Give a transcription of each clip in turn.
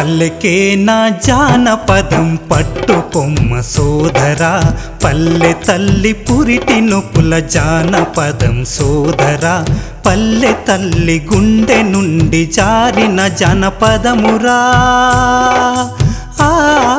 పల్లెకే నా జానపదం పట్టుకొమ్మ సోదరా పల్లె తల్లి పురిటి నొప్పుల జానపదం సోదరా పల్లె తల్లి గుండె నుండి జారిన జనపదమురా ఆ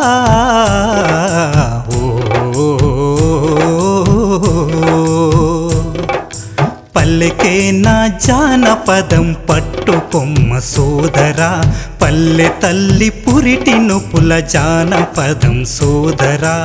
ఓ పల్లెకే నా జానపదం పట్టుకొమ్మ సోదరా పల్లె తల్లి పురిటి నొప్పుల జానపదం సోదరా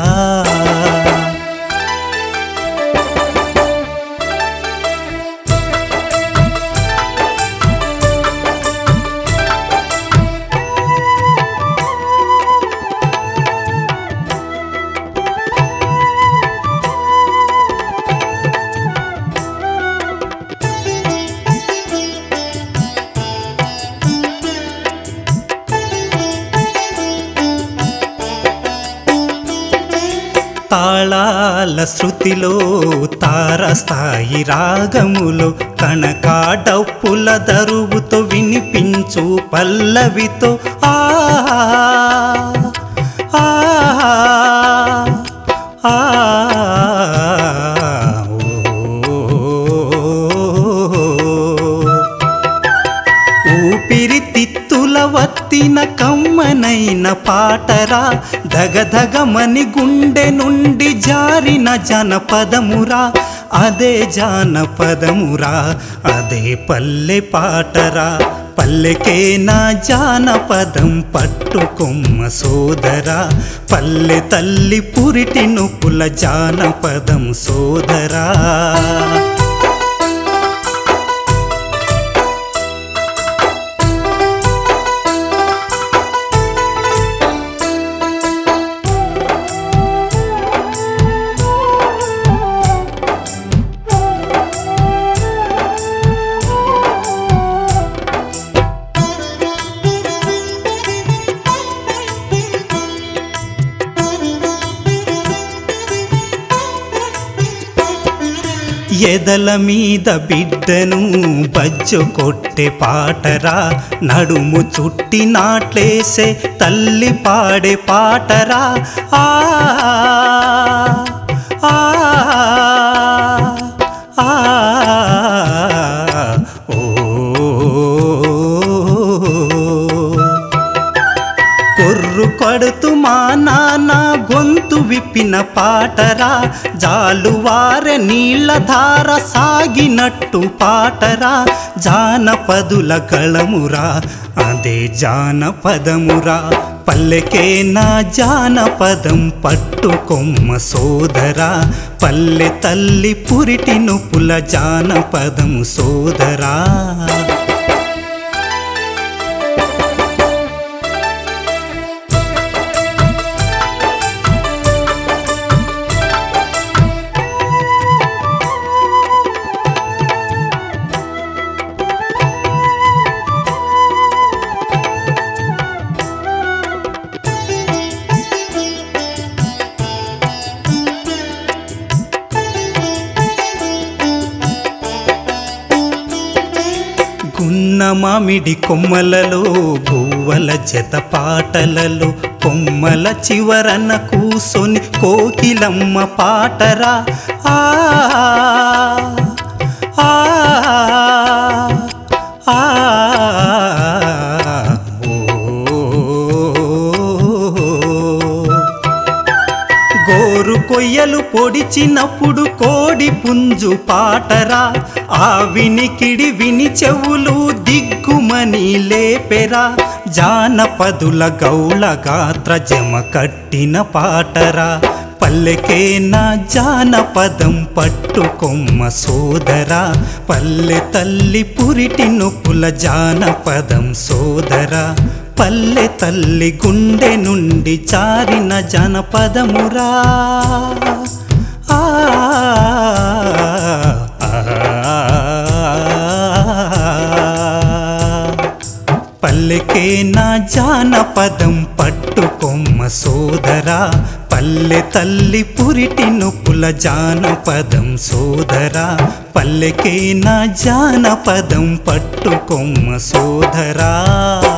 తాళాల శృతిలో తారస్థాయి రాగములో కనకాడప్పుల దరువుతో వినిపించు పల్లవితో ఆ ఆ ఆ ఓ ఊపిరితిత్తుల వత్తిన కమ్మనైన పాటరా దగదగమని గుండె నుండి జారిన జనపదమురా అదే జానపదమురా అదే పల్లె పాటరా పల్లెకే నా జానపదం పట్టుకొమ్మ సోదరా పల్లె తల్లి పురిటి నొప్పుల జానపదం సోదరా ఎదల మీద బిడ్డను బజ్జు కొట్టే పాటరా నడుము చుట్టి నాట్లేసే తల్లి పాడే పాటరా ఆ ఆ ఆ ఓ కొర్రు కొడుతూ మా నాన్న గొంతు విప్పిన పాటరా జాలువారె నీళ్ళ ధార సాగినట్టు పాటరా జానపదుల కళమురా అదే జానపదమురా పల్లెకే నా జానపదం పట్టుకొమ్మ సోదరా పల్లె తల్లి పురిటి నొప్పుల జానపదం సోదరా గున్న మామిడి కొమ్మలలో గువ్వల జత పాటలలో కొమ్మల చివరన కూసొని కోకిలమ్మ పాటరా ఆ ఆ ఆ ఓ గోరు కొయ్యలు పొడిచినప్పుడు కోడి పుంజు పాటరా ఆ వినికిడి విని చెవులు దిగ్గుమని లేపెరా జానపదుల గౌళ గాత్ర జమ కట్టిన పాటరా పల్లెకే నా జానపదం పట్టుకొమ్మ సోదరా పల్లె తల్లి పురిటి నొప్పుల జానపదం సోదరా పల్లె తల్లి గుండె నుండి చారిన జనపదమురా ఆ, ఆ, పల్లెకే నా జానపదం పట్టుకొమ్మ సోదరా పల్లె తల్లి పురిటి నొప్పుల జానపదం సోదరా పల్లెకే నా జానపదం పట్టుకొమ్మ సోదరా